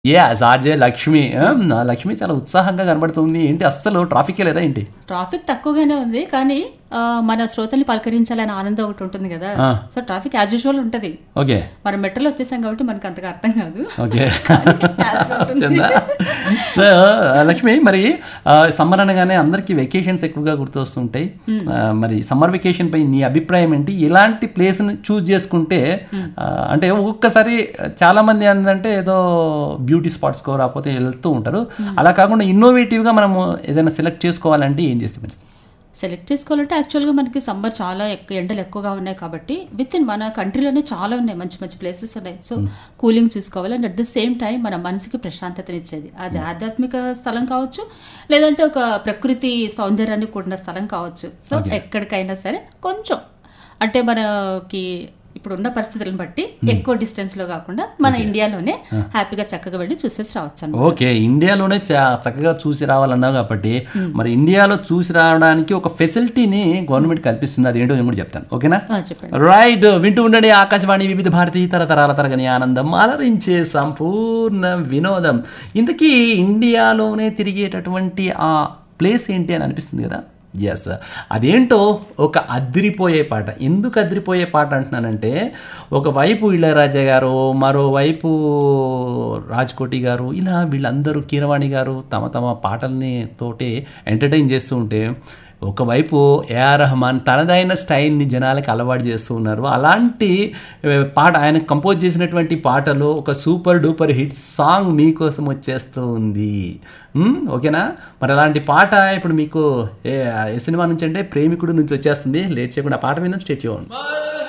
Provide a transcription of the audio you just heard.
As RJ Lakshmi ఆ, నా లక్ష్మి చాలా ఉత్సాహంగా కనబడుతుంది ఏంటి అస్సలు ట్రాఫిక్ లేదా ఏంటి ట్రాఫిక్ తక్కువగానే ఉంది కానీ ఆ, మన శ్రోతల్ని పలకరించాలనే ఆనందం ఒకటి ఉంటుంది కదా ఆ. సో ట్రాఫిక్ యాజ్ యూజువల్ ఉంటుంది ఓకే మనం మెట్రోలో వచ్చేసాం కాబట్టి మనకు అంతగా అర్థం కాదు ఓకే అలా ఉంటుంది. చందా సో లక్ష్మి మరి సమ్మర్ అనగానే అందరికీ వెకేషన్స్ ఎక్కువగా గుర్తొస్తుంటాయి ఆ, మరి సమ్మర్ వెకేషన్ పై నీ అభిప్రాయం ఏంటి ఎలాంటి ప్లేస్ని చూస్ చేసుకుంటే ఆ, అంటే ఒక్కొక్కసారి చాలా మంది ఏంటంటే ఏదో బ్యూటీ స్పాట్స్కో రాకపోతే వెళ్తూ ఉంటారు అలా కాకుండా ఇన్నోవేటివ్గా మనము ఏదైనా సెలెక్ట్ చేసుకోవాలంటే ఏం చేస్తే మంచిది సెలెక్ట్ చేసుకోవాలంటే యాక్చువల్గా మనకి సమ్మర్ చాలా ఎక్కువ ఎండలు ఎక్కువగా ఉన్నాయి కాబట్టి విత్ ఇన్ మన కంట్రీలోనే చాలా ఉన్నాయి మంచి మంచి ప్లేసెస్ ఉన్నాయి సో కూలింగ్ చూసుకోవాలి and at the same time మన మనసుకి ప్రశాంతతనిచ్చేది అది ఆధ్యాత్మిక స్థలం కావచ్చు లేదంటే ఒక ప్రకృతి సౌందర్యాన్ని కూడిన స్థలం కావచ్చు సో ఎక్కడికైనా సరే కొంచెం అంటే మనకి ఇప్పుడు ఉన్న పరిస్థితులను బట్టి ఎక్కువ డిస్టెన్స్ లో కాకుండా మన ఇండియాలోనే హ్యాపీగా చక్కగా వెళ్ళి చూసేసి రావచ్చు అన్నమాట. ఓకే ఇండియాలోనే చా- చక్కగా చూసి రావాలన్నావు కాబట్టి మరి ఇండియాలో చూసి రావడానికి ఒక ఫెసిలిటీని గవర్నమెంట్ కల్పిస్తుంది అదేంటో నేను కూడా చెప్తాను ఓకేనా ఆ, చెప్పండి రైట్ వింటూ ఉండండి ఆకాశవాణి వివిధ భారతి తరతరాల తరగని ఆనందం అలరించే సంపూర్ణ వినోదం ఇంతకీ ఇండియాలోనే తిరిగేటటువంటి ఆ ప్లేస్ ఏంటి అని అనిపిస్తుంది కదా ఎస్ అదేంటో ఒక అదిరిపోయే పాట ఎందుకు అదిరిపోయే పాట అంటున్నానంటే ఒకవైపు ఇళయరాజా గారు మరోవైపు రాజ్కోటి గారు ఇలా వీళ్ళందరూ కీరవాణి గారు తమ తమ పాటల్ని తోటి ఎంటర్టైన్ చేస్తూ ఉంటే ఒకవైపు ఏఆర్ రెహమాన్ తనదైన స్టైల్ని జనాలకి అలవాటు చేస్తూ ఉన్నారు అలాంటి ఏ, పాట ఆయన కంపోజ్ చేసినటువంటి పాటలు ఒక సూపర్ డూపర్ హిట్ సాంగ్ మీకోసం వచ్చేస్తూ ఉంది మ్, ఓకేనా మరి అలాంటి పాట ఇప్పుడు మీకు ఏ ఏ సినిమా నుంచి అంటే ప్రేమికుడు నుంచి వచ్చేస్తుంది లేట్ చేయకుండా ఆ పాట మీద స్టేట్ చేయండి